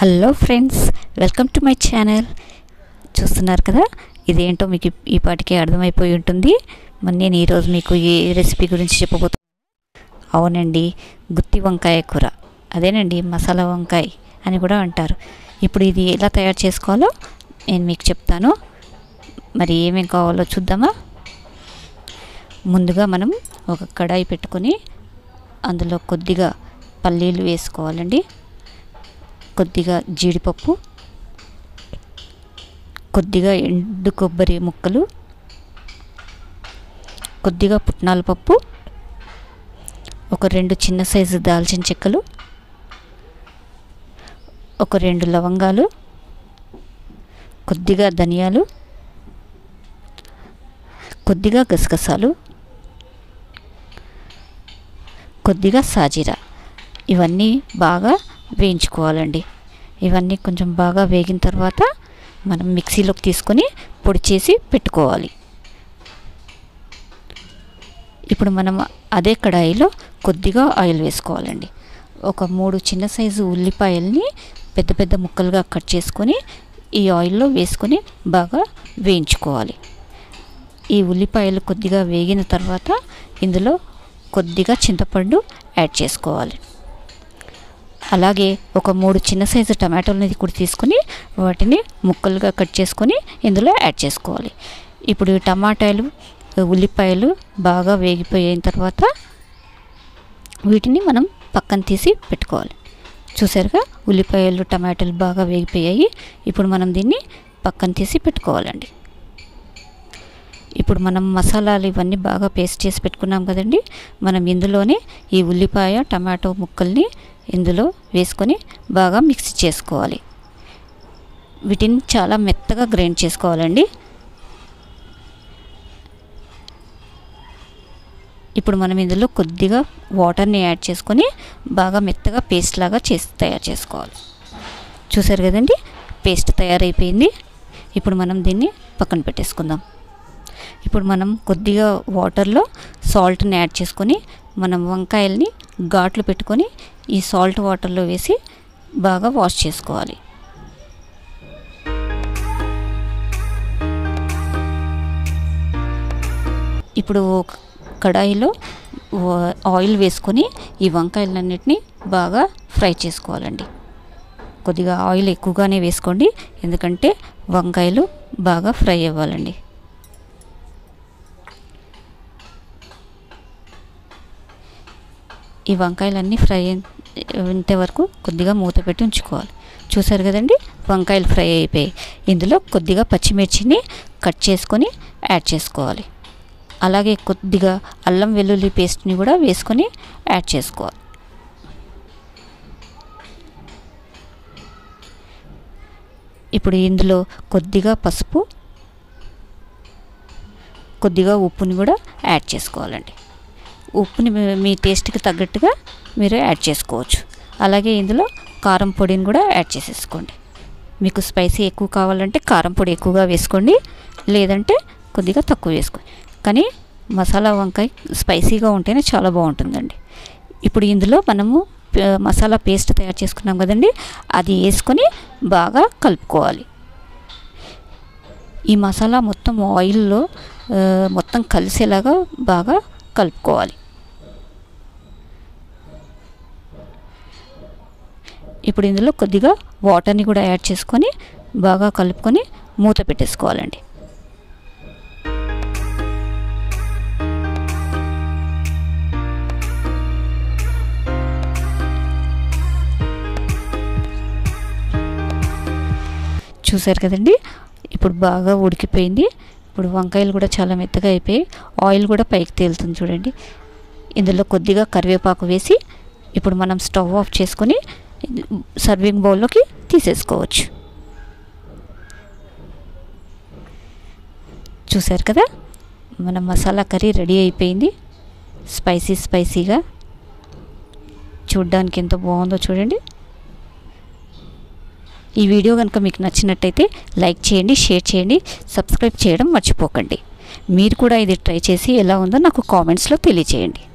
hello friends welcome to my channel చూస్తున్నారు కదా ఇదేంటో మీకు ఈ- ఈ పాటికే అర్థమైపోయి ఉంటుంది మరి నేను ఈరోజు మీకు ఈ రెసిపీ గురించి చెప్పబోతున్నాను అవునండి గుత్తి వంకాయ కూర అదేనండి మసాలా వంకాయ అని కూడా అంటారు ఇప్పుడు ఇది ఎలా తయారు చేసుకోవాలో నేను మీకు చెప్తాను మరి ఏమేం కావాలో చూద్దామా ముందుగా మనం ఒక కడాయి పెట్టుకొని అందులో కొద్దిగా పల్లీలు వేసుకోవాలండి కొద్దిగా జీడిపప్పు కొద్దిగా ఎండు కొబ్బరి ముక్కలు కొద్దిగా పుట్నాల పప్పు ఒక రెండు చిన్న సైజు దాల్చిన చెక్కలు ఒక రెండు లవంగాలు కొద్దిగా ధనియాలు కొద్దిగా గసగసాలు కొద్దిగా సాజీరా ఇవన్నీ బాగా వేయించుకోవాలండి ఇవన్నీ కొంచెం బాగా వేగిన తర్వాత మనం మిక్సీలోకి తీసుకొని పొడి చేసి పెట్టుకోవాలి ఇప్పుడు మనం అదే కడాయిలో కొద్దిగా ఆయిల్ వేసుకోవాలండి ఒక మూడు చిన్న సైజు ఉల్లిపాయల్ని పెద్ద పెద్ద ముక్కలుగా కట్ చేసుకొని ఈ ఆయిల్లో వేసుకొని బాగా వేయించుకోవాలి ఈ ఉల్లిపాయలు కొద్దిగా వేగిన తర్వాత ఇందులో కొద్దిగా చింతపండు యాడ్ చేసుకోవాలి అలాగే ఒక మూడు చిన్న సైజు టమాటోలని కూడా తీసుకొని వాటిని ముక్కలుగా కట్ చేసుకొని ఇందులో యాడ్ చేసుకోవాలి ఇప్పుడు ఈ టమాటాలు ఉల్లిపాయలు బాగా వేగిపోయిన తర్వాత వీటిని మనం పక్కన తీసి పెట్టుకోవాలి చూసారుగా ఉల్లిపాయలు టమాటాలు బాగా వేగిపోయాయి ఇప్పుడు మనం దీన్ని పక్కన తీసి పెట్టుకోవాలండి ఇప్పుడు మనం మసాలాలు ఇవన్నీ బాగా పేస్ట్ చేసి పెట్టుకున్నాం కదండి మనం ఇందులోనే ఈ ఉల్లిపాయ టమాటో ముక్కల్ని ఇందులో వేసుకొని బాగా మిక్స్ చేసుకోవాలి వీటిని చాలా మెత్తగా గ్రైండ్ చేసుకోవాలండి ఇప్పుడు మనం ఇందులో కొద్దిగా వాటర్ని యాడ్ చేసుకొని బాగా మెత్తగా పేస్ట్ లాగా చేసి తయారు చేసుకోవాలి చూసారు కదండి పేస్ట్ తయారైపోయింది ఇప్పుడు మనం దీన్ని పక్కన పెట్టేసుకుందాం ఇప్పుడు మనం కొద్దిగా వాటర్లో సాల్ట్ని యాడ్ చేసుకొని మనం వంకాయల్ని ఘాట్లు పెట్టుకొని ఈ సాల్ట్ వాటర్లో వేసి బాగా వాష్ చేసుకోవాలి ఇప్పుడు ఒక కడాయిలో వా- ఆయిల్ వేసుకొని ఈ వంకాయలన్నిటిని బాగా ఫ్రై చేసుకోవాలండి కొద్దిగా ఆయిల్ ఎక్కువగానే వేసుకోండి ఎందుకంటే వంకాయలు బాగా ఫ్రై అవ్వాలండి ఈ వంకాయలన్నీ ఫ్రై అయ్యేంత వరకు కొద్దిగా మూత పెట్టి ఉంచుకోవాలి చూసారు కదండి వంకాయలు ఫ్రై అయిపోయాయి ఇందులో కొద్దిగా పచ్చిమిర్చిని కట్ చేసుకొని యాడ్ చేసుకోవాలి అలాగే కొద్దిగా అల్లం వెల్లుల్లి పేస్ట్ని కూడా వేసుకొని యాడ్ చేసుకోవాలి ఇప్పుడు ఇందులో కొద్దిగా పసుపు కొద్దిగా ఉప్పుని కూడా యాడ్ చేసుకోవాలండి ఉప్పుని మీ- మీ టేస్ట్కి తగ్గట్టుగా మీరు యాడ్ చేసుకోవచ్చు అలాగే ఇందులో కారం పొడిని కూడా యాడ్ చేసేసుకోండి మీకు స్పైసీ ఎక్కువ కావాలంటే కారం పొడి ఎక్కువగా వేసుకోండి లేదంటే కొద్దిగా తక్కువ వేసుకోండి కానీ మసాలా వంకాయ స్పైసీగా ఉంటేనే చాలా బాగుంటుందండి ఇప్పుడు ఇందులో మనము ప- మసాలా పేస్ట్ తయారు చేసుకున్నాం కదండి అది వేసుకొని బాగా కలుపుకోవాలి ఈ మసాలా మొత్తం ఆయిల్లో ఆ, మొత్తం కలిసేలాగా బాగా కలుపుకోవాలి ఇప్పుడు ఇందులో కొద్దిగా వాటర్ని కూడా యాడ్ చేసుకొని బాగా కలుపుకొని మూత పెట్టేసుకోవాలండి చూసారు కదండి ఇప్పుడు బాగా ఉడికిపోయింది ఇప్పుడు వంకాయలు కూడా చాలా మెత్తగా అయిపోయి ఆయిల్ కూడా పైకి తేలుతుంది చూడండి ఇందులో కొద్దిగా కరివేపాకు వేసి ఇప్పుడు మనం స్టవ్ ఆఫ్ చేసుకొని సర్వింగ్ బౌల్లోకి తీసేసుకోవచ్చు చూసారు కదా మన మసాలా కర్రీ రెడీ అయిపోయింది స్పైసీ స్పైసీగా చూడ్డానికి ఎంత బాగుందో చూడండి ఈ వీడియో కనుక మీకు నచ్చినట్టయితే లైక్ చేయండి షేర్ చేయండి సబ్స్క్రైబ్ చేయడం మర్చిపోకండి మీరు కూడా ఇది ట్రై చేసి ఎలా ఉందో నాకు కామెంట్స్లో తెలియచేయండి